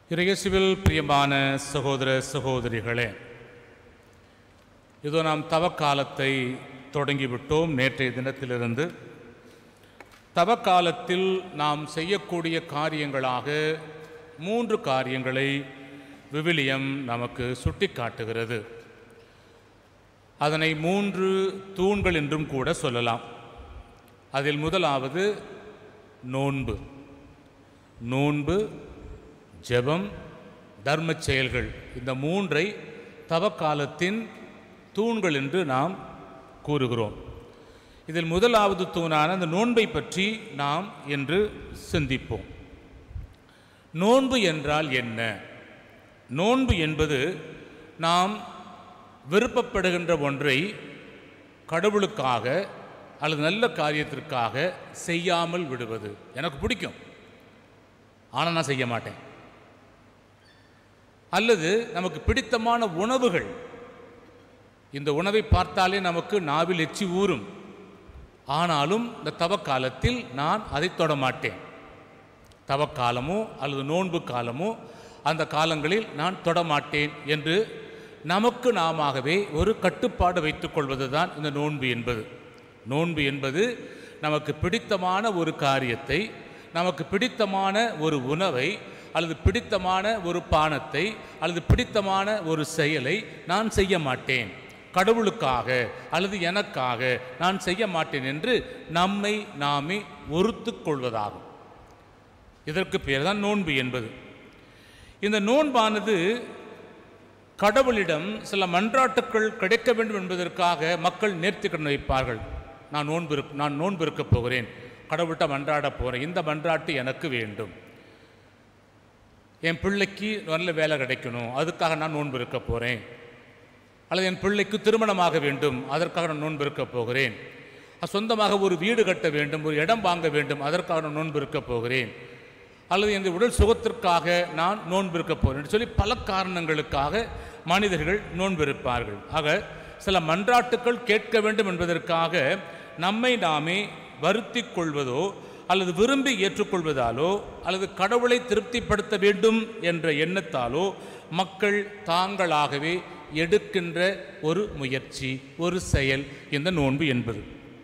இறையேசுவில் பிரியமான சகோதர சகோதரிகளே இதோ நாம் தவக்காலத்தை தொடங்கிவிட்டோம் நேற்றைய தினத்திலிருந்து தவக்காலத்தில் நாம் செய்யக்கூடிய காரியங்களாக மூன்று காரியங்களை விவிலியம் நமக்கு சுட்டிக்காட்டுகிறது அதனை மூன்று தூண்கள் என்றும் கூட சொல்லலாம் அதில் முதலாவது நோன்பு நோன்பு ஜெபம் தர்ம செயல்கள் இந்த மூன்றை தவக்காலத்தின் தூண்கள் என்று நாம் கூறுகிறோம் இதில் முதலாவது தூணான அந்த நோன்பை பற்றி நாம் இன்று சிந்திப்போம் நோன்பு என்றால் என்ன நோன்பு என்பது நாம் விருப்பப்படுகின்ற ஒன்றை கடவுளுக்காக அல்லது நல்ல காரியத்திற்காக செய்யாமல் விடுவது எனக்கு பிடிக்கும் ஆனால் நான் செய்ய மாட்டேன் அல்லது நமக்கு பிடித்தமான உணவுகள் இந்த உணவை பார்த்தாலே நமக்கு நாவில் எச்சி ஊறும் ஆனாலும் இந்த தவக்காலத்தில் நான் அதை தொட மாட்டேன் தவக்காலமோ அல்லது நோன்பு காலமோ அந்த காலங்களில் நான் தொடமாட்டேன் என்று நமக்கு நாமாகவே ஒரு கட்டுப்பாடு வைத்துக் கொள்வது தான் இந்த நோன்பு என்பது நோன்பு என்பது நமக்கு பிடித்தமான ஒரு காரியத்தை நமக்கு பிடித்தமான ஒரு உணவை அல்லது பிடித்தமான ஒரு பானத்தை அல்லது பிடித்தமான ஒரு செயலை நான் செய்ய மாட்டேன் கடவுளுக்காக அல்லது எனக்காக நான் செய்ய மாட்டேன் என்று நம்மை நாமே ஒருத்து கொள்வதாகும் இதற்கு பேர் தான் நோன்பு என்பது இந்த நோன்பானது கடவுளிடம் சில மன்றாட்டுக்கள் கிடைக்க வேண்டும் என்பதற்காக மக்கள் நேர்த்திக்கடன் வைப்பார்கள் நான் நோன்பு இருக் நான் நோன்பு இருக்க போகிறேன் கடவுள்கிட்ட மன்றாட போகிறேன் இந்த மன்றாட்டு எனக்கு வேண்டும் என் பிள்ளைக்கு நல்ல வேலை கிடைக்கணும் அதுக்காக நான் நோன்பு இருக்க போகிறேன் அல்லது என் பிள்ளைக்கு திருமணமாக வேண்டும் அதற்காக நான் நோன்பு இருக்க போகிறேன் சொந்தமாக ஒரு வீடு கட்ட வேண்டும் ஒரு இடம் வாங்க வேண்டும் அதற்காக நான் நோன்பு இருக்க போகிறேன் அல்லது என் உடல் சுகத்திற்காக நான் நோன்பு இருக்க போகிறேன் என்று சொல்லி பல காரணங்களுக்காக மனிதர்கள் நோன்பு இருப்பார்கள் ஆக சில மன்றாட்டுக்கள் கேட்க வேண்டும் என்பதற்காக நம்மை நாமே வருத்தி கொள்வதோ அல்லது விரும்பி ஏற்றுக்கொள்வதாலோ அல்லது கடவுளை திருப்திப்படுத்த வேண்டும் என்ற எண்ணத்தாலோ மக்கள் தாங்களாகவே எடுக்கின்ற ஒரு முயற்சி ஒரு செயல் இந்த நோன்பு என்பது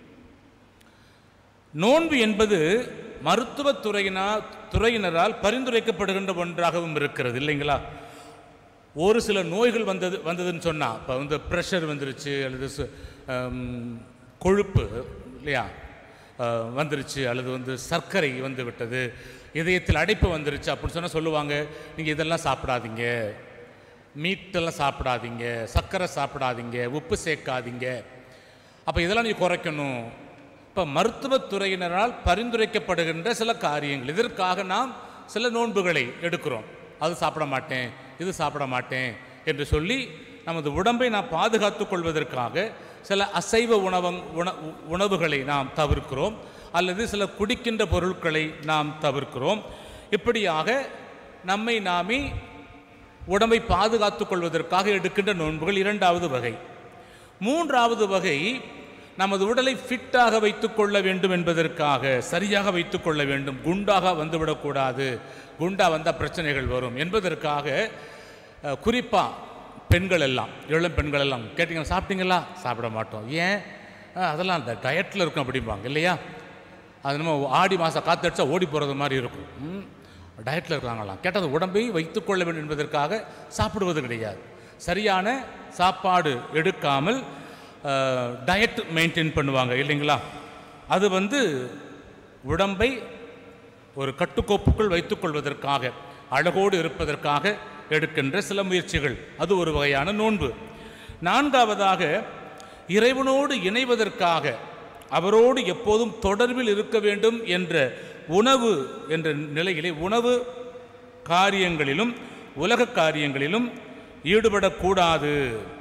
நோன்பு என்பது மருத்துவத் துறையினா துறையினரால் பரிந்துரைக்கப்படுகின்ற ஒன்றாகவும் இருக்கிறது இல்லைங்களா ஒரு சில நோய்கள் வந்தது வந்ததுன்னு சொன்னால் இப்போ வந்து ப்ரெஷர் வந்துருச்சு அல்லது சு- ஆம், கொழுப்பு இல்லையா ஆ, வந்துருச்சு அல்லது வந்து சர்க்கரை வந்து விட்டது இதயத்தில் அடைப்பு வந்துருச்சு அப்படின்னு சொன்னால் சொல்லுவாங்க நீங்கள் இதெல்லாம் சாப்பிடாதீங்க மீட்டெல்லாம் சாப்பிடாதீங்க சர்க்கரை சாப்பிடாதீங்க உப்பு சேர்க்காதீங்க அப்போ இதெல்லாம் நீ குறைக்கணும் இப்போ மருத்துவத்துறையினரால் பரிந்துரைக்கப்படுகின்ற சில காரியங்கள் இதற்காக நாம் சில நோன்புகளை எடுக்கிறோம் அது சாப்பிட மாட்டேன் இது சாப்பிட மாட்டேன் என்று சொல்லி நமது உடம்பை நாம் பாதுகாத்துக் கொள்வதற்காக சில அசைவ உணவங் உண உணவுகளை நாம் தவிர்க்கிறோம் அல்லது சில குடிக்கின்ற பொருட்களை நாம் தவிர்க்கிறோம் இப்படியாக நம்மை நாமே உடம்பை பாதுகாத்துக் கொள்வதற்காக எடுக்கின்ற நோன்புகள் இரண்டாவது வகை மூன்றாவது வகை நமது உடலை ஃபிட்டாக வைத்துக் கொள்ள வேண்டும் என்பதற்காக சரியாக வைத்துக் கொள்ள வேண்டும் குண்டாக வந்துவிடக்கூடாது குண்டா வந்தால் பிரச்சனைகள் வரும் என்பதற்காக அஹ், குறிப்பா பெண்கள் எல்லாம் இளம் பெண்கள் எல்லாம் கேட்டீங்களா சாப்பிட்டீங்களா சாப்பிட மாட்டோம் ஏன் அஹ், அதெல்லாம் அந்த டயட்டில் இருக்கும் அப்படிம்பாங்க இல்லையா அது நம்ம ஆடி மாதம் காத்தடிச்சா ஓடி போகிறது மாதிரி இருக்கும் ம், டயட்டில் இருக்காங்களாம் கேட்டது உடம்பை வைத்துக்கொள்ள வேண்டும் என்பதற்காக சாப்பிடுவது கிடையாது சரியான சாப்பாடு எடுக்காமல் டயட் மெயின்டைன் பண்ணுவாங்க இல்லைங்களா அது வந்து உடம்பை ஒரு கட்டுக்கோப்புக்குள் வைத்துக்கொள்வதற்காக அழகோடு இருப்பதற்காக எடுக்கின்ற சில முயற்சிகள் அது ஒரு வகையான நோன்பு நான்காவதாக இறைவனோடு இணைவதற்காக அவரோடு எப்போதும் தொடர்பில் இருக்க வேண்டும் என்ற உணவு என்ற நிலையிலே உணவு காரியங்களிலும் உலக காரியங்களிலும் ஈடுபடக்கூடாது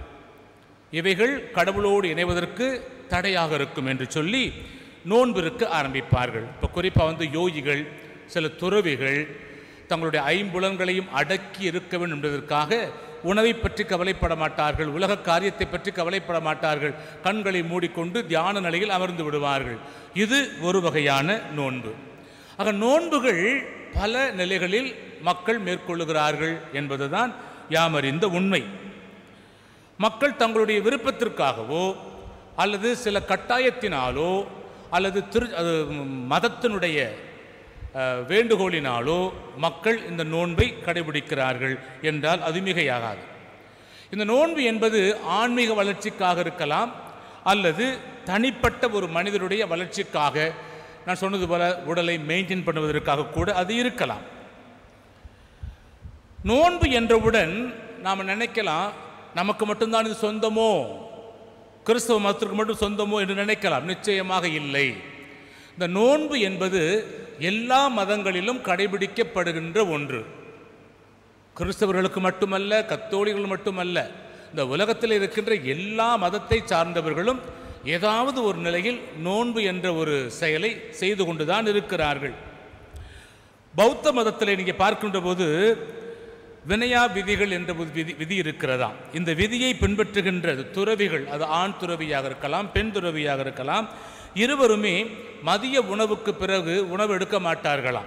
இவைகள் கடவுளோடு இணைவதற்கு தடையாக இருக்கும் என்று சொல்லி நோன்பு இருக்க ஆரம்பிப்பார்கள் இப்போ குறிப்பாக வந்து யோகிகள் சில துறவிகள் தங்களுடைய ஐம்புலன்களையும் அடக்கி இருக்க வேண்டும் என்பதற்காக உணவை பற்றி கவலைப்பட மாட்டார்கள் உலக காரியத்தை பற்றி கவலைப்பட மாட்டார்கள் கண்களை மூடிக்கொண்டு தியான நிலையில் அமர்ந்து விடுவார்கள் இது ஒரு வகையான நோன்பு ஆக நோன்புகள் பல நிலைகளில் மக்கள் மேற்கொள்ளுகிறார்கள் என்பதுதான் யாமறிந்த உண்மை மக்கள் தங்களுடைய விருப்பத்திற்காகவோ அல்லது சில கட்டாயத்தினாலோ அல்லது திரு அது மதத்தினுடைய அஹ், வேண்டுகோளினாலோ மக்கள் இந்த நோன்பை கடைபிடிக்கிறார்கள் என்றால் அது மிகையாகாது இந்த நோன்பு என்பது ஆன்மீக வளர்ச்சிக்காக இருக்கலாம் அல்லது தனிப்பட்ட ஒரு மனிதருடைய வளர்ச்சிக்காக நான் சொன்னது போல உடலை மெயின்டைன் பண்ணுவதற்காக கூட அது இருக்கலாம் நோன்பு என்றவுடன் நாம் நினைக்கலாம் நமக்கு மட்டும்தான் இது சொந்தமோ கிறிஸ்தவ மதத்திற்கு மட்டும் சொந்தமோ என்று நினைக்கலாம் நிச்சயமாக இல்லை இந்த நோன்பு என்பது எல்லா மதங்களிலும் கடைபிடிக்கப்படுகின்ற ஒன்று கிறிஸ்தவர்களுக்கு மட்டுமல்ல கத்தோலிகள் மட்டுமல்ல இந்த உலகத்தில் இருக்கின்ற எல்லா மதத்தை சார்ந்தவர்களும் ஏதாவது ஒரு நிலையில் நோன்பு என்ற ஒரு செயலை செய்து கொண்டுதான் இருக்கிறார்கள் பௌத்த மதத்தில் நீங்கள் பார்க்கின்ற போது வினயா விதிகள் என்ற ஒரு விதி விதி இருக்கிறதா இந்த விதியை பின்பற்றுகின்றது துறவிகள் அது ஆண் துறவியாக இருக்கலாம் பெண் துறவியாக இருக்கலாம் இருவருமே மதிய உணவுக்கு பிறகு உணவு எடுக்க மாட்டார்களாம்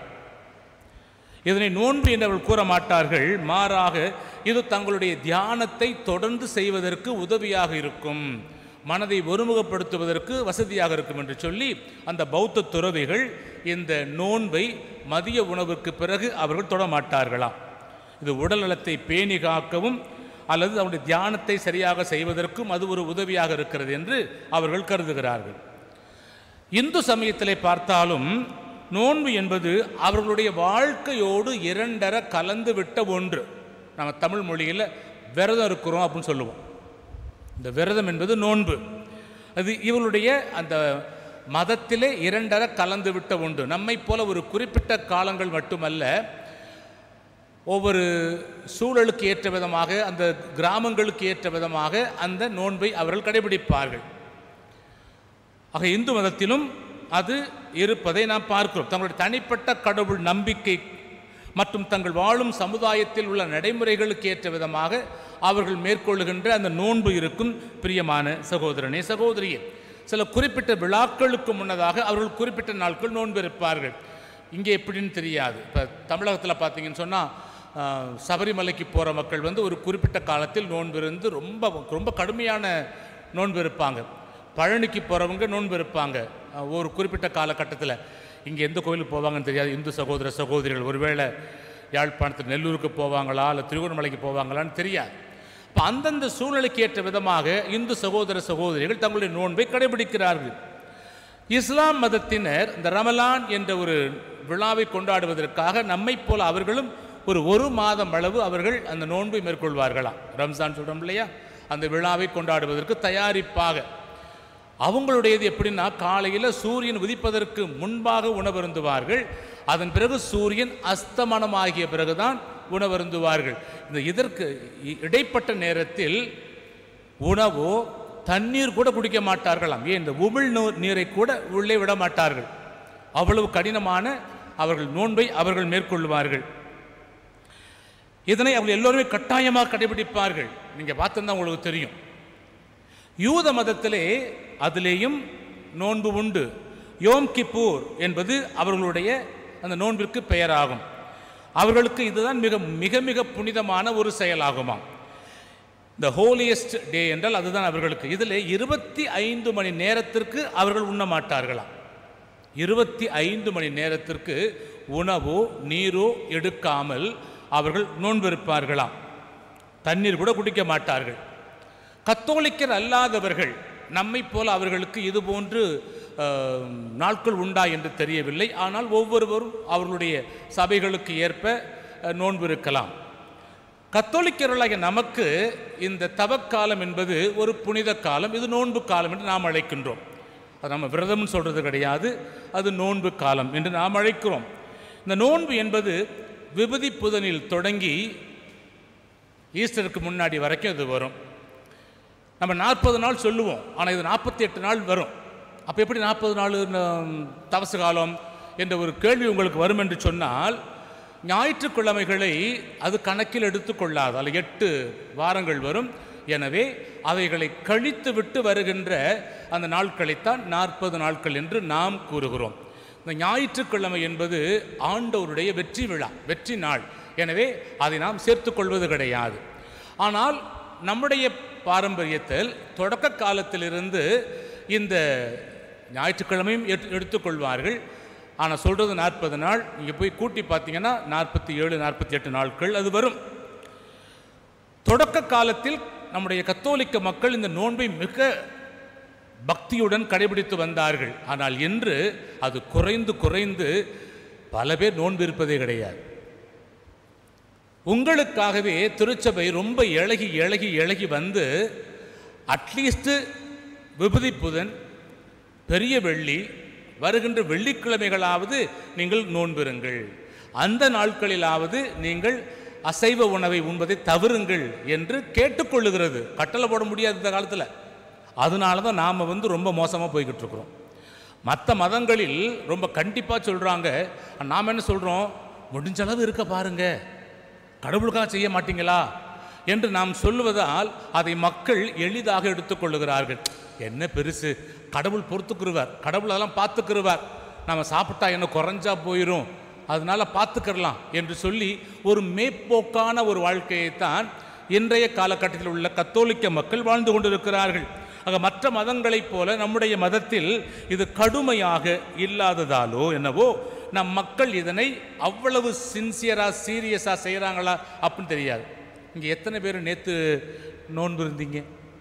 இதனை நோன்பு என்று அவர்கள் கூற மாட்டார்கள் மாறாக இது தங்களுடைய தியானத்தை தொடர்ந்து செய்வதற்கு உதவியாக இருக்கும் மனதை ஒருமுகப்படுத்துவதற்கு வசதியாக இருக்கும் என்று சொல்லி அந்த பௌத்த துறவிகள் இந்த நோன்பை மதிய உணவுக்கு பிறகு அவர்கள் தொட மாட்டார்களாம் இது உடல் நலத்தை பேணி காக்கவும் அல்லது அவருடைய தியானத்தை சரியாக செய்வதற்கும் அது ஒரு உதவியாக இருக்கிறது என்று அவர்கள் கருதுகிறார்கள் இந்து சமயத்திலே பார்த்தாலும் நோன்பு என்பது அவர்களுடைய வாழ்க்கையோடு இரண்டர கலந்து விட்ட ஒன்று நம்ம தமிழ் மொழியில் விரதம் இருக்கிறோம் அப்படின்னு சொல்லுவோம் இந்த விரதம் என்பது நோன்பு அது இவர்களுடைய அந்த மதத்திலே இரண்டர கலந்து விட்ட ஒன்று நம்மைப் போல ஒரு குறிப்பிட்ட காலங்கள் மட்டுமல்ல ஒவ்வொரு சூழலுக்கு ஏற்ற விதமாக அந்த கிராமங்களுக்கு ஏற்ற விதமாக அந்த நோன்பை அவர்கள் கடைபிடிப்பார்கள் ஆக இந்து மதத்திலும் அது இருப்பதை நாம் பார்க்கிறோம் தங்களுடைய தனிப்பட்ட கடவுள் நம்பிக்கை மற்றும் தங்கள் வாழும் சமுதாயத்தில் உள்ள நடைமுறைகளுக்கு ஏற்ற விதமாக அவர்கள் மேற்கொள்ளுகின்ற அந்த நோன்பு இருக்கும் பிரியமான சகோதரனே சகோதரியே சில குறிப்பிட்ட விழாக்களுக்கு முன்னதாக அவர்கள் குறிப்பிட்ட நாட்கள் நோன்பு இருப்பார்கள் இங்கே எப்படின்னு தெரியாது இப்போ தமிழகத்தில் பார்த்தீங்கன்னு சொன்னால் சபரிமலைக்கு போகிற மக்கள் வந்து ஒரு குறிப்பிட்ட காலத்தில் நோன்பு இருந்து ரொம்ப ரொம்ப கடுமையான நோன்பு இருப்பாங்க பழனிக்கு போகிறவங்க நோன்பு இருப்பாங்க அஹ், ஒரு குறிப்பிட்ட காலகட்டத்தில் இங்கே எந்த கோயிலுக்கு போவாங்கன்னு தெரியாது இந்து சகோதர சகோதரிகள் ஒருவேளை யாழ்ப்பாணத்தில் நெல்லூருக்கு போவாங்களா இல்லை திருவண்ணாமலைக்கு போவாங்களான்னு தெரியாது இப்போ அந்தந்த சூழ்நிலைக்கு ஏற்ற விதமாக இந்து சகோதர சகோதரிகள் தங்களுடைய நோன்பை கடைபிடிக்கிறார்கள் இஸ்லாம் மதத்தினர் இந்த ரமலான் என்ற ஒரு விழாவை கொண்டாடுவதற்காக நம்மைப் போல அவர்களும் ஒரு ஒரு மாதம் அளவு அவர்கள் அந்த நோன்பை மேற்கொள்வார்களாம் ரம்ஜான் சொல்கிறோம் இல்லையா அந்த விழாவை கொண்டாடுவதற்கு தயாரிப்பாக அவங்களுடையது எப்படின்னா காலையில் சூரியன் உதிப்பதற்கு முன்பாக உணவருந்துவார்கள் அதன் பிறகு சூரியன் அஸ்தமனமாகிய பிறகுதான் உணவருந்துவார்கள் இந்த இதற்கு இ- இடைப்பட்ட நேரத்தில் உணவோ தண்ணீர் கூட குடிக்க மாட்டார்களாம் ஏன் இந்த உமிழ் நோ- நீரை கூட உள்ளே விட மாட்டார்கள் அவ்வளவு கடினமான அவர்கள் நோன்பை அவர்கள் மேற்கொள்வார்கள் இதனை அவங்க எல்லோருமே கட்டாயமாக கடைபிடிப்பார்கள் நீங்கள் பார்த்துருந்தா உங்களுக்கு தெரியும் யூத மதத்திலே அதிலேயும் நோன்பு உண்டு யோம் கிப்பூர் என்பது அவர்களுடைய அந்த நோன்பிற்கு பெயராகும் அவர்களுக்கு இதுதான் மிக மிக மிக புனிதமான ஒரு செயலாகுமாம் இந்த ஹோலியஸ்ட் டே என்றால் அதுதான் அவர்களுக்கு இதில் இருபத்தி ஐந்து மணி நேரத்திற்கு அவர்கள் உண்ண மாட்டார்களாம் இருபத்தி ஐந்து மணி நேரத்திற்கு உணவோ நீரோ எடுக்காமல் அவர்கள் நோன்பிருப்பார்களாம் தண்ணீர் கூட குடிக்க மாட்டார்கள் கத்தோலிக்கர் அல்லாதவர்கள் நம்மைப் போல அவர்களுக்கு இது போன்று அஹ், நாட்கள் உண்டா என்று தெரியவில்லை ஆனால் ஒவ்வொருவரும் அவர்களுடைய சபைகளுக்கு ஏற்ப அஹ், நோன்பு இருக்கலாம் கத்தோலிக்கர்களாகிய நமக்கு இந்த தவக்காலம் என்பது ஒரு புனித காலம் இது நோன்பு காலம் என்று நாம் அழைக்கின்றோம் அது நம்ம விரதம்னு சொல்கிறது கிடையாது அது நோன்பு காலம் என்று நாம் அழைக்கிறோம் இந்த நோன்பு என்பது விபதி புதனில் தொடங்கி ஈஸ்டருக்கு முன்னாடி வரைக்கும் இது வரும் நம்ம நாற்பது நாள் சொல்லுவோம் ஆனால் இது நாற்பத்தி எட்டு நாள் வரும் அப்போ எப்படி நாற்பது நாள் தவச காலம் என்ற ஒரு கேள்வி உங்களுக்கு வரும் என்று சொன்னால் ஞாயிற்றுக்கிழமைகளை அது கணக்கில் எடுத்துக்கொள்ளாது அதில் எட்டு வாரங்கள் வரும் எனவே அவைகளை கழித்து விட்டு வருகின்ற அந்த நாட்களைத்தான் நாற்பது நாட்கள் என்று நாம் கூறுகிறோம் இந்த ஞாயிற்றுக்கிழமை என்பது ஆண்டவருடைய வெற்றி விழா வெற்றி நாள் எனவே அதை நாம் சேர்த்துக்கொள்வது கிடையாது ஆனால் நம்முடைய பாரம்பரியத்தில் தொடக்க காலத்திலிருந்து இந்த ஞாயிற்றுக்கிழமையும் எடுத்து- எடுத்துக்கொள்வார்கள் ஆனால் சொல்கிறது நாற்பது நாள் நீங்கள் போய் கூட்டி பார்த்தீங்கன்னா நாற்பத்தி ஏழு நாற்பத்தி எட்டு நாட்கள் அது வரும் தொடக்க காலத்தில் நம்முடைய கத்தோலிக்க மக்கள் இந்த நோன்பை மிக பக்தியுடன் கடைபிடித்து வந்தார்கள் ஆனால் இன்று அது குறைந்து குறைந்து பல பேர் நோன்பு இருப்பதே கிடையாது உங்களுக்காகவே திருச்சபை ரொம்ப இழகி இழகி இழகி வந்து அட்லீஸ்ட் விபூதி புதன் பெரிய வெள்ளி வருகின்ற வெள்ளிக்கிழமைகளாவது நீங்கள் நோன்பிருங்கள் அந்த நாட்களிலாவது நீங்கள் அசைவ உணவை உண்பதை தவிருங்கள் என்று கேட்டுக்கொள்ளுகிறது கட்டளை போட முடியாது இந்த காலத்தில் அதனால தான் நாம் வந்து ரொம்ப மோசமாக போய்கிட்டு இருக்கிறோம் மற்ற மதங்களில் ரொம்ப கண்டிப்பாக சொல்கிறாங்க நாம் என்ன சொல்கிறோம் முடிஞ்ச அளவு இருக்க பாருங்க கடவுளுக்காக செய்ய மாட்டீங்களா என்று நாம் சொல்லுவதால் அதை மக்கள் எளிதாக எடுத்துக்கொள்ளுகிறார்கள் என்ன பெருசு கடவுள் பொறுத்துக்குருவார் கடவுள் அதெல்லாம் பார்த்துக்கிருவார் நம்ம சாப்பிட்டா என்ன குறைஞ்சா போயிடும் அதனால பார்த்துக்கிறலாம் என்று சொல்லி ஒரு மேற்போக்கான ஒரு வாழ்க்கையைத்தான் இன்றைய காலகட்டத்தில் உள்ள கத்தோலிக்க மக்கள் வாழ்ந்து கொண்டிருக்கிறார்கள் ஆக மற்ற மதங்களைப் போல நம்முடைய மதத்தில் இது கடுமையாக இல்லாததாலோ என்னவோ நம் மக்கள் இதனை அவ்வளவு சின்சியராக சீரியஸாக செய்கிறாங்களா அப்படின்னு தெரியாது இங்கே எத்தனை பேர் நேற்று நோன்பு இருந்தீங்க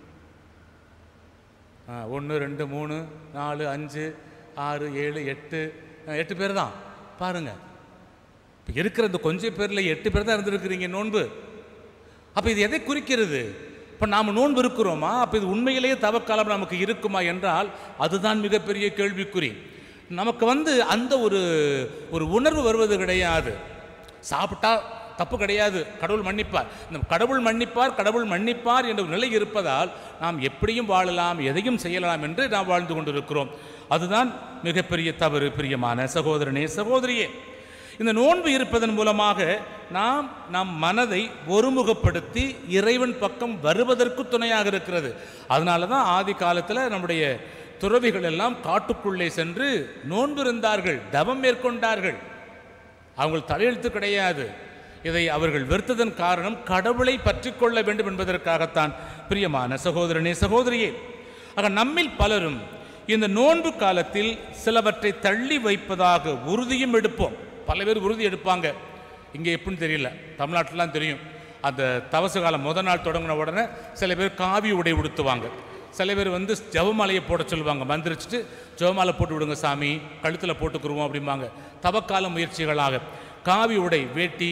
ஒன்று ரெண்டு மூணு நாலு அஞ்சு ஆறு ஏழு எட்டு ஆ, எட்டு பேர் தான் பாருங்க இப்போ இருக்கிற இந்த கொஞ்சம் பேரில் எட்டு பேர் தான் இருந்திருக்கிறீங்க நோன்பு அப்போ இது எதை குறிக்கிறது இப்போ நாம் நோன்பு இருக்கிறோமா அப்போ இது உண்மையிலேயே தவக்காலம் நமக்கு இருக்குமா என்றால் அதுதான் மிகப்பெரிய கேள்விக்குறி நமக்கு வந்து அந்த ஒரு ஒரு உணர்வு வருவது கிடையாது சாப்பிட்டா தப்பு கிடையாது கடவுள் மன்னிப்பார் இந்த கடவுள் மன்னிப்பார் கடவுள் மன்னிப்பார் என்ற ஒரு நிலை இருப்பதால் நாம் எப்படியும் வாழலாம் எதையும் செய்யலாம் என்று நாம் வாழ்ந்து கொண்டிருக்கிறோம் அதுதான் மிகப்பெரிய தவறு பிரியமான சகோதரனே சகோதரியே இந்த நோன்பு இருப்பதன் மூலமாக நாம் நம் மனதை ஒருமுகப்படுத்தி இறைவன் பக்கம் வருவதற்கு துணையாக இருக்கிறது அதனால தான் ஆதி காலத்தில் நம்முடைய துறவிகள் எல்லாம் காட்டுக்குள்ளே சென்று நோன்பு இருந்தார்கள் தவம் மேற்கொண்டார்கள் அவங்க தலையெழுத்து கிடையாது இதை அவர்கள் வெறுத்ததன் காரணம் கடவுளை பற்றி கொள்ள வேண்டும் என்பதற்காகத்தான் பிரியமான சகோதரனே சகோதரியே ஆக நம்மில் பலரும் இந்த நோன்பு காலத்தில் சிலவற்றை தள்ளி வைப்பதாக உறுதியும் எடுப்போம் பல பேர் உறுதி எடுப்பாங்க இங்கே எப்படின்னு தெரியல தமிழ்நாட்டிலாம் தெரியும் அந்த தவச காலம் முத நாள் தொடங்கின உடனே சில பேர் காவி உடை உடுத்துவாங்க சில பேர் வந்து ஜெபமாலையை போட சொல்லுவாங்க மந்திரிச்சிட்டு ஜெபமாலை போட்டு விடுங்க சாமி கழுத்தில் போட்டுக்குருவோம் அப்படிம்பாங்க தவக்கால முயற்சிகளாக காவி உடை வேட்டி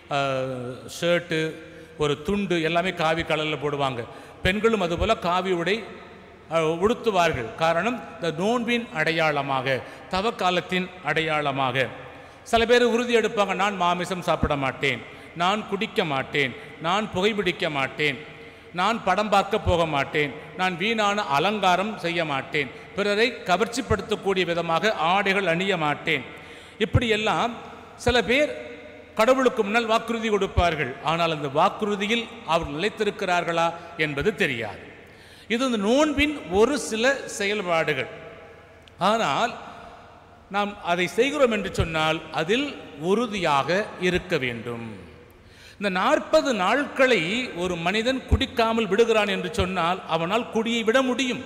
ஷர்ட்டு ஒரு துண்டு எல்லாமே காவி கலரில் போடுவாங்க பெண்களும் அதுபோல் காவி உடை அஹ், உடுத்துவார்கள் காரணம் இந்த நோன்பின் அடையாளமாக தவக்காலத்தின் அடையாளமாக சில பேர் உறுதி எடுப்பாங்க நான் மாமிசம் சாப்பிட மாட்டேன் நான் குடிக்க மாட்டேன் நான் புகைப்பிடிக்க மாட்டேன் நான் படம் பார்க்க போக மாட்டேன் நான் வீணான அலங்காரம் செய்ய மாட்டேன் பிறரை கவர்ச்சிப்படுத்தக்கூடிய விதமாக ஆடைகள் அணிய மாட்டேன் இப்படியெல்லாம் சில பேர் கடவுளுக்கு முன்னால் வாக்குறுதி கொடுப்பார்கள் ஆனால் அந்த வாக்குறுதியில் அவர் நிலைத்திருக்கிறார்களா என்பது தெரியாது இது இந்த நோன்பின் ஒரு சில செயல்பாடுகள் ஆனால் நாம் அதை செய்கிறோம் என்று சொன்னால் அதில் உறுதியாக இருக்க வேண்டும் இந்த நாற்பது நாட்களை ஒரு மனிதன் குடிக்காமல் விடுகிறான் என்று சொன்னால் அவனால் குடியை விட முடியும்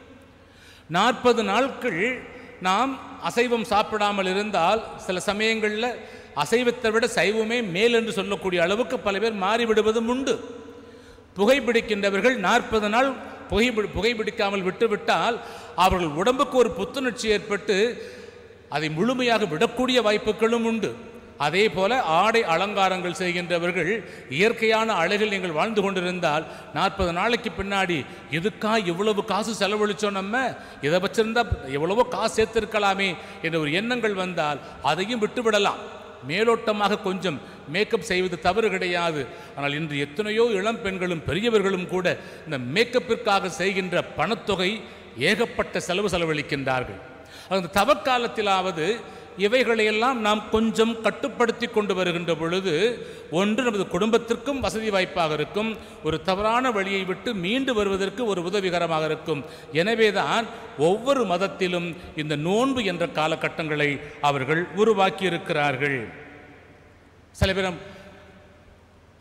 நாற்பது நாட்கள் நாம் அசைவம் சாப்பிடாமல் இருந்தால் சில சமயங்களில் அசைவத்தை விட சைவமே மேல் என்று சொல்லக்கூடிய அளவுக்கு பல பேர் மாறிவிடுவதும் உண்டு புகைப்பிடிக்கின்றவர்கள் நாற்பது நாள் புகைப்பி புகைப்பிடிக்காமல் விட்டுவிட்டால் அவர்கள் உடம்புக்கு ஒரு புத்துணர்ச்சி ஏற்பட்டு அதை முழுமையாக விடக்கூடிய வாய்ப்புகளும் உண்டு அதே போல ஆடை அலங்காரங்கள் செய்கின்றவர்கள் இயற்கையான அழகில் நீங்கள் வாழ்ந்து கொண்டிருந்தால் நாற்பது நாளைக்கு பின்னாடி இதுக்கா இவ்வளவு காசு செலவழிச்சோம் நம்ம இதை வச்சிருந்தா எவ்வளவோ காசு சேர்த்திருக்கலாமே என்ற ஒரு எண்ணங்கள் வந்தால் அதையும் விட்டுவிடலாம் மேலோட்டமாக கொஞ்சம் மேக்கப் செய்வது தவறு கிடையாது ஆனால் இன்று எத்தனையோ இளம் பெண்களும் பெரியவர்களும் கூட இந்த மேக்கப்பிற்காக செய்கின்ற பணத்தொகை ஏகப்பட்ட செலவு செலவழிக்கின்றார்கள் அந்த தவக்காலத்திலாவது இவைகளையெல்லாம் நாம் கொஞ்சம் கட்டுப்படுத்தி கொண்டு வருகின்ற பொழுது ஒன்று நமது குடும்பத்திற்கும் வசதி வாய்ப்பாக இருக்கும் ஒரு தவறான வழியை விட்டு மீண்டு வருவதற்கு ஒரு உதவிகரமாக இருக்கும் எனவேதான் ஒவ்வொரு மதத்திலும் இந்த நோன்பு என்ற காலகட்டங்களை அவர்கள் உருவாக்கி இருக்கிறார்கள் சில பேர்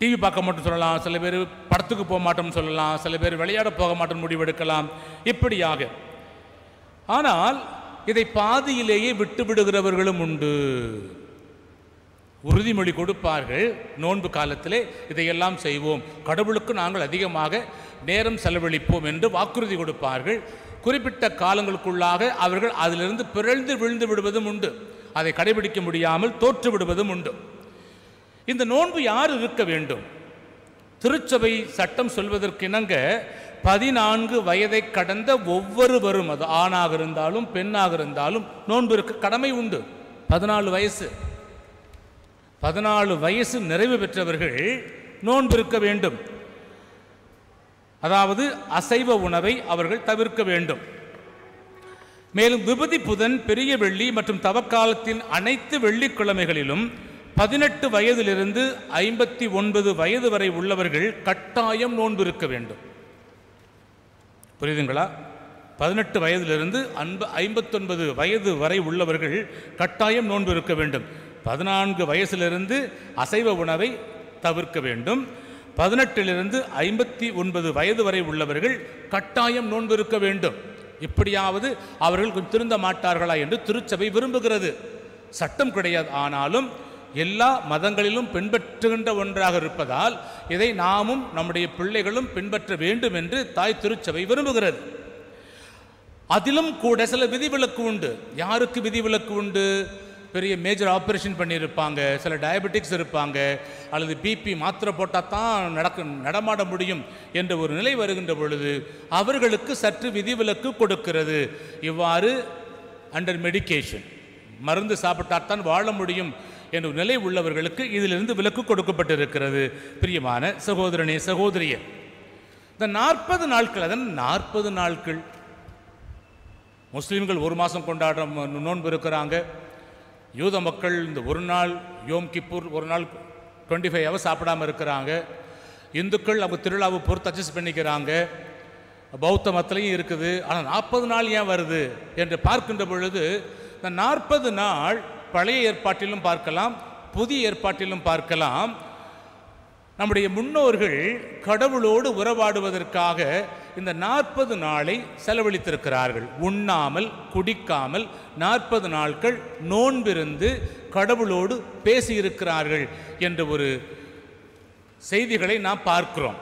டிவி பார்க்க மாட்டோம் சொல்லலாம் சில பேர் படத்துக்கு போக மாட்டோம்னு சொல்லலாம் சில பேர் விளையாட போக மாட்டோம் முடிவெடுக்கலாம் இப்படியாக ஆனால் இதை பாதியிலேயே விட்டு விடுகிறவர்களும் உண்டு உறுதிமொழி கொடுப்பார்கள் நோன்பு காலத்திலே இதையெல்லாம் செய்வோம் கடவுளுக்கு நாங்கள் அதிகமாக நேரம் செலவழிப்போம் என்று வாக்குறுதி கொடுப்பார்கள் குறிப்பிட்ட காலங்களுக்குள்ளாக அவர்கள் அதிலிருந்து பிறழ்ந்து விழுந்து விடுவதும் உண்டு அதை கடைபிடிக்க முடியாமல் தோற்று விடுவதும் உண்டு இந்த நோன்பு யார் இருக்க வேண்டும் திருச்சபை சட்டம் சொல்வதற்கிணங்க பதினான்கு வயதை கடந்த ஒவ்வொருவரும் அது ஆணாக இருந்தாலும் பெண்ணாக இருந்தாலும் நோன்பு இருக்க கடமை உண்டு பதினாலு வயசு பதினாலு வயசு நிறைவு பெற்றவர்கள் நோன்பு இருக்க வேண்டும் அதாவது அசைவ உணவை அவர்கள் தவிர்க்க வேண்டும் மேலும் விபதி புதன் பெரிய வெள்ளி மற்றும் தவக்காலத்தின் அனைத்து வெள்ளிக்கிழமைகளிலும் பதினெட்டு வயதிலிருந்து ஐம்பத்தி ஒன்பது வயது வரை உள்ளவர்கள் கட்டாயம் நோன்பு இருக்க வேண்டும் புரியுதுங்களா பதினெட்டு வயதிலிருந்து அன்ப ஐம்பத்தொன்பது வயது வரை உள்ளவர்கள் கட்டாயம் நோன்பு இருக்க வேண்டும் பதினான்கு வயசிலிருந்து அசைவ உணவை தவிர்க்க வேண்டும் பதினெட்டிலிருந்து ஐம்பத்தி ஒன்பது வயது வரை உள்ளவர்கள் கட்டாயம் நோன்பு இருக்க வேண்டும் இப்படியாவது அவர்கள் கொஞ்சம் திருந்த மாட்டார்களா என்று திருச்சபை விரும்புகிறது சட்டம் கிடையாது ஆனாலும் எல்லா மதங்களிலும் பின்பற்றுகின்ற ஒன்றாக இருப்பதால் இதை நாமும் நம்முடைய பிள்ளைகளும் பின்பற்ற வேண்டும் என்று தாய் திருச்சபை விரும்புகிறது அதிலும் கூட சில விதிவிலக்கு உண்டு யாருக்கு விதிவிலக்கு உண்டு பெரிய மேஜர் ஆப்ரேஷன் பண்ணியிருப்பாங்க சில டயபெட்டிக்ஸ் இருப்பாங்க அல்லது பிபி மாத்திரை போட்டால் தான் நடக்க நடமாட முடியும் என்ற ஒரு நிலை வருகின்ற பொழுது அவர்களுக்கு சற்று விதிவிலக்கு கொடுக்கிறது இவ்வாறு அண்டர் மெடிகேஷன் மருந்து சாப்பிட்டால்தான் வாழ முடியும் என்ற ஒரு நிலை உள்ளவர்களுக்கு இதிலிருந்து விலக்கு கொடுக்கப்பட்டிருக்கிறது பிரியமான சகோதரனே சகோதரியே இந்த நாற்பது நாட்கள் அதன் நாற்பது நாட்கள் முஸ்லீம்கள் ஒரு மாதம் கொண்டாடுற ம- நோன்பு இருக்கிறாங்க யூத மக்கள் இந்த ஒரு நாள் யோம் கிப்பூர் ஒரு நாள் டுவெண்ட்டி ஃபைவ் ஹவர்ஸ் சாப்பிடாம இருக்கிறாங்க இந்துக்கள் அவங்க திருவிழாவை பொறுத்து அட்ஜஸ்ட் பண்ணிக்கிறாங்க பௌத்த மதத்துலையும் இருக்குது ஆனால் நாற்பது நாள் ஏன் வருது என்று பார்க்கின்ற பொழுது இந்த நாற்பது நாள் பழைய ஏற்பாட்டிலும் பார்க்கலாம் புதிய ஏற்பாட்டிலும் பார்க்கலாம் நம்முடைய முன்னோர்கள் கடவுளோடு உறவாடுவதற்காக இந்த நாற்பது நாளை செலவழித்திருக்கிறார்கள் உண்ணாமல் குடிக்காமல் நாற்பது நாட்கள் நோன்பிருந்து கடவுளோடு பேசியிருக்கிறார்கள் என்ற ஒரு செய்திகளை நாம் பார்க்கிறோம்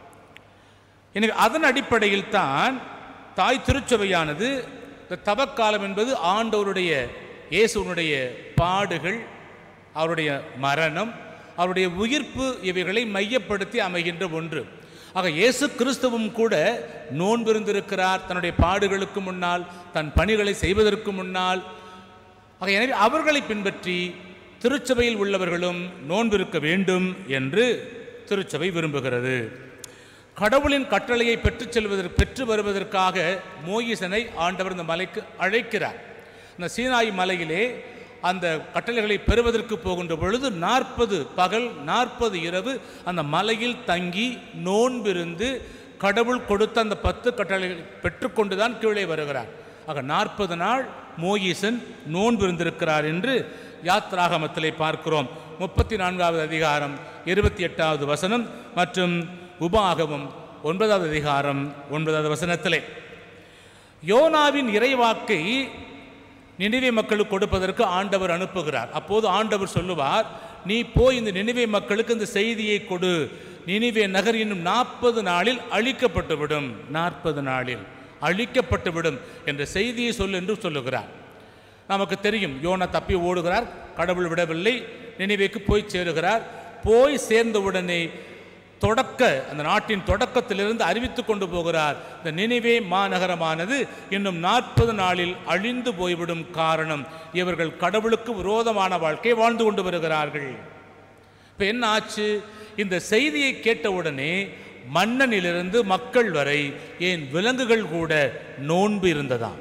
எனவே அதன் அடிப்படையில் தான் தாய் திருச்சபையானது இந்த தவக்காலம் என்பது ஆண்டவருடைய இயேசுனுடைய பாடுகள் அவருடைய மரணம் அவருடைய உயிர்ப்பு இவைகளை மையப்படுத்தி அமைகின்ற ஒன்று ஆக இயேசு கிறிஸ்துவும் கூட நோன்பிருந்திருக்கிறார் தன்னுடைய பாடுகளுக்கு முன்னால் தன் பணிகளை செய்வதற்கு முன்னால் ஆக எனவே அவர்களை பின்பற்றி திருச்சபையில் உள்ளவர்களும் நோன்பிருக்க வேண்டும் என்று திருச்சபை விரும்புகிறது கடவுளின் கட்டளையை பெற்றுச் செல்வதற்கு பெற்று வருவதற்காக மோயிசனை ஆண்டவர் இந்த மலைக்கு அழைக்கிறார் இந்த சீனாய் மலையிலே அந்த கட்டளைகளை பெறுவதற்கு போகின்ற பொழுது நாற்பது பகல் நாற்பது இரவு அந்த மலையில் தங்கி நோன்பிருந்து கடவுள் கொடுத்த அந்த பத்து கட்டளைகளை பெற்றுக்கொண்டு தான் கீழே வருகிறார் ஆக நாற்பது நாள் மோயிசன் நோன்பு இருந்திருக்கிறார் என்று யாத்ராகமத்திலே பார்க்கிறோம் முப்பத்தி நான்காவது அதிகாரம் இருபத்தி எட்டாவது வசனம் மற்றும் உபாகமம் ஒன்பதாவது அதிகாரம் ஒன்பதாவது வசனத்திலே யோனாவின் இறைவாக்கை நினைவே மக்களுக்கு கொடுப்பதற்கு ஆண்டவர் அனுப்புகிறார் அப்போது ஆண்டவர் சொல்லுவார் நீ போய் இந்த நினைவே மக்களுக்கு இந்த செய்தியை கொடு நினைவே நகர் இன்னும் நாற்பது நாளில் அழிக்கப்பட்டுவிடும் நாற்பது நாளில் அழிக்கப்பட்டுவிடும் என்ற செய்தியை சொல் என்று சொல்லுகிறார் நமக்கு தெரியும் யோனா தப்பி ஓடுகிறார் கடவுள் விடவில்லை நினைவேக்கு போய் சேருகிறார் போய் சேர்ந்தவுடனே தொடக்க அந்த நாட்டின் தொடக்கத்திலிருந்து அறிவித்து கொண்டு போகிறார் இந்த நினைவே மாநகரமானது இன்னும் நாற்பது நாளில் அழிந்து போய்விடும் காரணம் இவர்கள் கடவுளுக்கு விரோதமான வாழ்க்கை வாழ்ந்து கொண்டு வருகிறார்கள் இப்போ என்ன ஆச்சு இந்த செய்தியை கேட்டவுடனே மன்னனிலிருந்து மக்கள் வரை ஏன் விலங்குகள் கூட நோன்பு இருந்ததாம்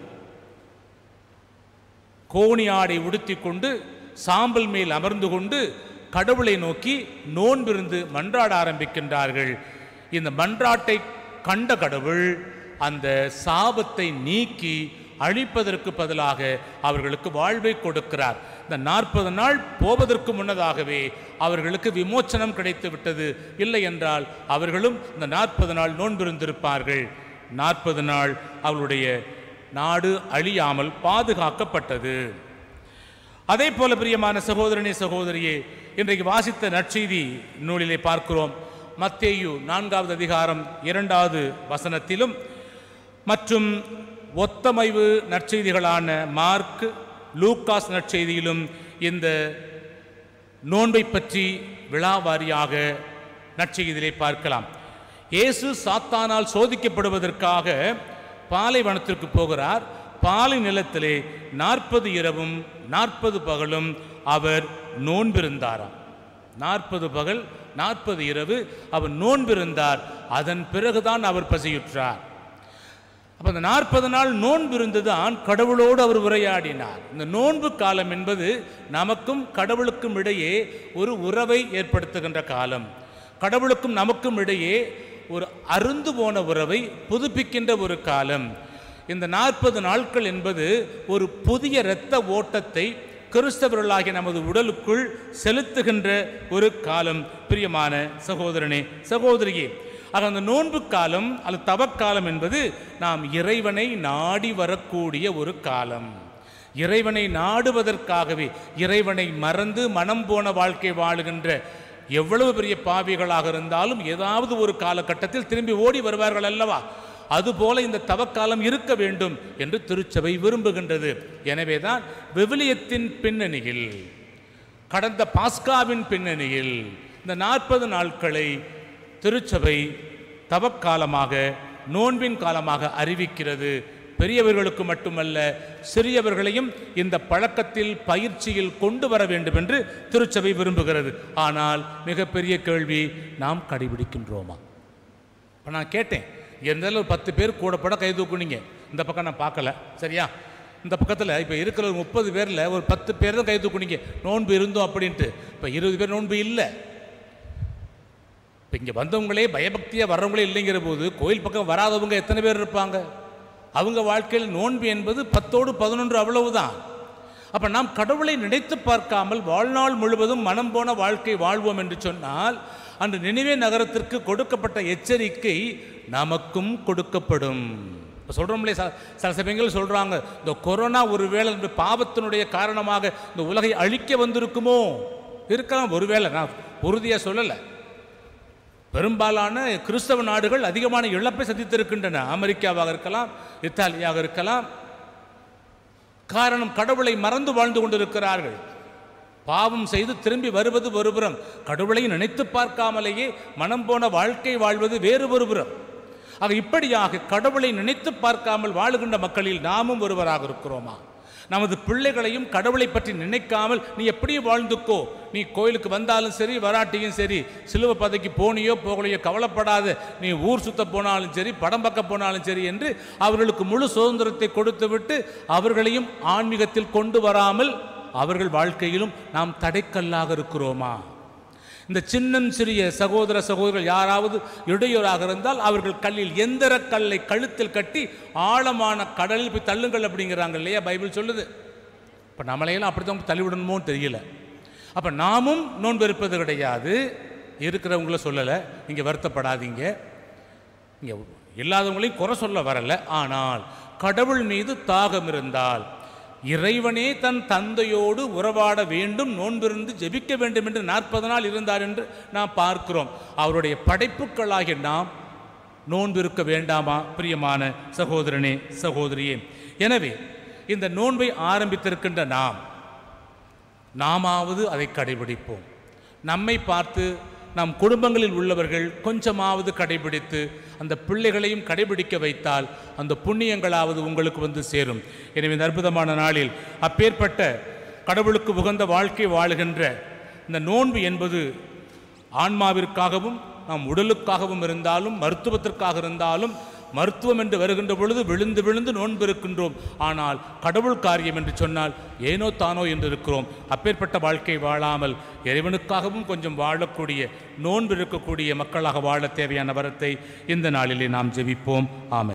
கோணி ஆடை உடுத்தி கொண்டு சாம்பல் மேல் அமர்ந்து கொண்டு கடவுளை நோக்கி நோன்பிருந்து மன்றாட ஆரம்பிக்கின்றார்கள் இந்த மன்றாட்டை கண்ட கடவுள் அந்த சாபத்தை நீக்கி அழிப்பதற்கு பதிலாக அவர்களுக்கு வாழ்வை கொடுக்கிறார் இந்த இந்த நாற்பது நாள் போவதற்கு முன்னதாகவே அவர்களுக்கு விமோச்சனம் கிடைத்து விட்டது இல்லை என்றால் அவர்களும் இந்த நாற்பது நாள் நோன்பிருந்திருப்பார்கள் நாற்பது நாள் அவர்களுடைய நாடு அழியாமல் பாதுகாக்கப்பட்டது அதே போல பிரியமான சகோதரனே சகோதரியே இன்றைக்கு வாசித்த நற்செய்தி நூலிலே பார்க்கிறோம் மத்தேயு நான்காவது அதிகாரம் இரண்டாவது வசனத்திலும் மற்றும் ஒத்தமைவு நற்செய்திகளான மார்க் லூக்காஸ் நற்செய்தியிலும் இந்த நோன்பை பற்றி விழாவாரியாக நற்செய்தியிலே பார்க்கலாம் இயேசு சாத்தானால் சோதிக்கப்படுவதற்காக பாலைவனத்திற்கு போகிறார் பாலை நிலத்திலே நாற்பது இரவும் நாற்பது பகலும் அவர் நோன்பிருந்தாராம் நாற்பது பகல் நாற்பது இரவு அவர் நோன்பிருந்தார் அதன் பிறகுதான் அவர் பசியுற்றார் அப்ப அந்த நாற்பது நாள் நோன்பு இருந்துதான் கடவுளோடு அவர் உரையாடினார் இந்த நோன்பு காலம் என்பது நமக்கும் கடவுளுக்கும் இடையே ஒரு உறவை ஏற்படுத்துகின்ற காலம் கடவுளுக்கும் நமக்கும் இடையே ஒரு அருந்து போன உறவை புதுப்பிக்கின்ற ஒரு காலம் இந்த நாற்பது நாட்கள் என்பது ஒரு புதிய இரத்த ஓட்டத்தை கிறிஸ்தவர்களாகிய நமது உடலுக்குள் செலுத்துகின்ற ஒரு காலம் பிரியமான சகோதரனே சகோதரியே ஆக அந்த நோன்பு காலம் அல்லது தவக்காலம் என்பது நாம் இறைவனை நாடி வரக்கூடிய ஒரு காலம் இறைவனை நாடுவதற்காகவே இறைவனை மறந்து மனம் போன வாழ்க்கை வாழுகின்ற எவ்வளவு பெரிய பாவிகளாக இருந்தாலும் ஏதாவது ஒரு காலகட்டத்தில் திரும்பி ஓடி வருவார்கள் அல்லவா அதுபோல இந்த தவக்காலம் இருக்க வேண்டும் என்று திருச்சபை விரும்புகின்றது எனவேதான் விவிலியத்தின் பின்னணியில் கடந்த பாஸ்காவின் பின்னணியில் இந்த நாற்பது நாட்களை திருச்சபை தவக்காலமாக நோன்பின் காலமாக அறிவிக்கிறது பெரியவர்களுக்கு மட்டுமல்ல சிறியவர்களையும் இந்த பழக்கத்தில் பயிற்சியில் கொண்டு வர வேண்டும் என்று திருச்சபை விரும்புகிறது ஆனால் மிகப்பெரிய கேள்வி நாம் கடைபிடிக்கின்றோமா இப்போ நான் கேட்டேன் இருந்தாலும் ஒரு பத்து பேர் கூட பட கை தூக்குனீங்க இந்த பக்கம் நான் பார்க்கல சரியா இந்த பக்கத்தில் இப்போ இருக்கிற ஒரு முப்பது பேரில் ஒரு பத்து பேர் தான் கை தூக்குனீங்க நோன்பு இருந்தோம் அப்படின்ட்டு இப்போ இருபது பேர் நோன்பு இல்லை இப்போ இங்கே வந்தவங்களே பயபக்தியாக வர்றவங்களே இல்லைங்கிற போது கோயில் பக்கம் வராதவங்க எத்தனை பேர் இருப்பாங்க அவங்க வாழ்க்கையில் நோன்பு என்பது பத்தோடு பதினொன்று அவ்வளவுதான் அப்போ நாம் கடவுளை நினைத்து பார்க்காமல் வாழ்நாள் முழுவதும் மனம் போன வாழ்க்கை வாழ்வோம் என்று சொன்னால் அன்று நினைவே நகரத்திற்கு கொடுக்கப்பட்ட எச்சரிக்கை நமக்கும் கொடுக்கப்படும் இப்போ சொல்கிறோம்லே ச சில சமயங்கள் சொல்கிறாங்க இந்த கொரோனா ஒருவேளை இந்த பாவத்தினுடைய காரணமாக இந்த உலகை அழிக்க வந்திருக்குமோ இருக்கலாம் ஒருவேளை நான் உறுதியாக சொல்லலை பெரும்பாலான கிறிஸ்தவ நாடுகள் அதிகமான இழப்பை சந்தித்திருக்கின்றன அமெரிக்காவாக இருக்கலாம் இத்தாலியாக இருக்கலாம் காரணம் கடவுளை மறந்து வாழ்ந்து கொண்டிருக்கிறார்கள் பாவம் செய்து திரும்பி வருவது ஒருபுறம் கடவுளை நினைத்து பார்க்காமலேயே மனம் போன வாழ்க்கை வாழ்வது வேறு ஒருபுறம் ஆக இப்படியாக கடவுளை நினைத்து பார்க்காமல் வாழுகின்ற மக்களில் நாமும் ஒருவராக இருக்கிறோமா நமது பிள்ளைகளையும் கடவுளை பற்றி நினைக்காமல் நீ எப்படி வாழ்ந்துக்கோ நீ கோயிலுக்கு வந்தாலும் சரி வராட்டியும் சரி சிலுவை பதைக்கு போனியோ போகலையோ கவலைப்படாத நீ ஊர் சுத்த போனாலும் சரி படம் பார்க்க போனாலும் சரி என்று அவர்களுக்கு முழு சுதந்திரத்தை கொடுத்துவிட்டு அவர்களையும் ஆன்மீகத்தில் கொண்டு வராமல் அவர்கள் வாழ்க்கையிலும் நாம் தடைக்கல்லாக இருக்கிறோமா இந்த சின்னம் சிறிய சகோதர சகோதரர்கள் யாராவது இடையூறாக இருந்தால் அவர்கள் கல்லில் எந்திர கல்லை கழுத்தில் கட்டி ஆழமான கடலில் போய் தள்ளுங்கள் அப்படிங்கிறாங்க இல்லையா பைபிள் சொல்லுது இப்போ நம்மளையெல்லாம் அப்படி தான் தள்ளிவிடணுமோ தெரியல அப்போ நாமும் நோன்பு இருப்பது கிடையாது இருக்கிறவங்கள சொல்லலை நீங்கள் வருத்தப்படாதீங்க இங்கே இல்லாதவங்களையும் குறை சொல்ல வரல ஆனால் கடவுள் மீது தாகம் இருந்தால் இறைவனே தன் தந்தையோடு உறவாட வேண்டும் நோன்பிருந்து ஜெபிக்க வேண்டும் என்று நாற்பது நாள் இருந்தார் என்று நாம் பார்க்கிறோம் அவருடைய படைப்புகளாகிய நாம் நோன்பிருக்க வேண்டாமா பிரியமான சகோதரனே சகோதரியே எனவே இந்த நோன்பை ஆரம்பித்திருக்கின்ற நாம் நாமாவது அதை கடைபிடிப்போம் நம்மை பார்த்து நம் குடும்பங்களில் உள்ளவர்கள் கொஞ்சமாவது கடைபிடித்து அந்த பிள்ளைகளையும் கடைபிடிக்க வைத்தால் அந்த புண்ணியங்களாவது உங்களுக்கு வந்து சேரும் எனவே இந்த அற்புதமான நாளில் அப்பேற்பட்ட கடவுளுக்கு உகந்த வாழ்க்கை வாழுகின்ற இந்த நோன்பு என்பது ஆன்மாவிற்காகவும் நம் உடலுக்காகவும் இருந்தாலும் மருத்துவத்திற்காக இருந்தாலும் மருத்துவம் என்று வருகின்ற பொழுது விழுந்து விழுந்து நோன்பு இருக்கின்றோம் ஆனால் கடவுள் காரியம் என்று சொன்னால் ஏனோ தானோ என்று இருக்கிறோம் அப்பேற்பட்ட வாழ்க்கை வாழாமல் இறைவனுக்காகவும் கொஞ்சம் வாழக்கூடிய நோன்பு இருக்கக்கூடிய மக்களாக வாழ தேவையான வரத்தை இந்த நாளிலே நாம் ஜெபிப்போம் ஆமென்